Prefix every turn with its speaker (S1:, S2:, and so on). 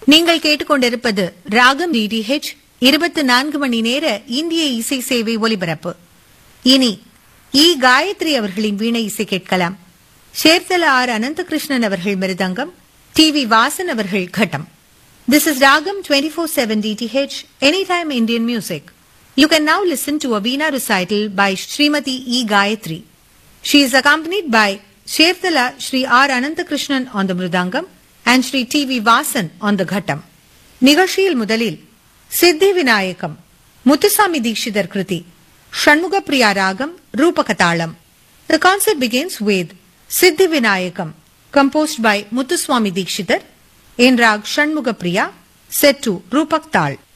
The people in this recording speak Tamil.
S1: நீங்கள் கேட்டுக்கொண்டிருப்பது ராகம் டிடிஹெச் இருபத்தி நான்கு மணி நேர இந்திய இசை சேவை ஒலிபரப்பு இனி இ காயத்ரி அவர்களின் வீணை இசை கேட்கலாம் சேர்த்தல ஆர் அனந்தகிருஷ்ணன் அவர்கள் மிருதங்கம் டி வி வாசன் அவர்கள் கட்டம் This is Ragam 24/7 DTH Anytime Indian Music. You can now listen to a Veena recital by Srimati E. Gayatri. She is accompanied by Sherthala Sri R. Ananthakrishnan on the Mridangam and Sri T. V. Vasan on the Ghattam. நிகழ்ச்சியில் முதலில் சித்தி விநாயகம் முத்துசாமி தீட்சிதர் கிருதி ஷண்முக பிரியா ராகம் ரூபகதாளம் The concert begins with Siddhi Vinayakam composed by Muthuswami Dikshidhar in Rag Shanmuga Priya set to Rupak Tal.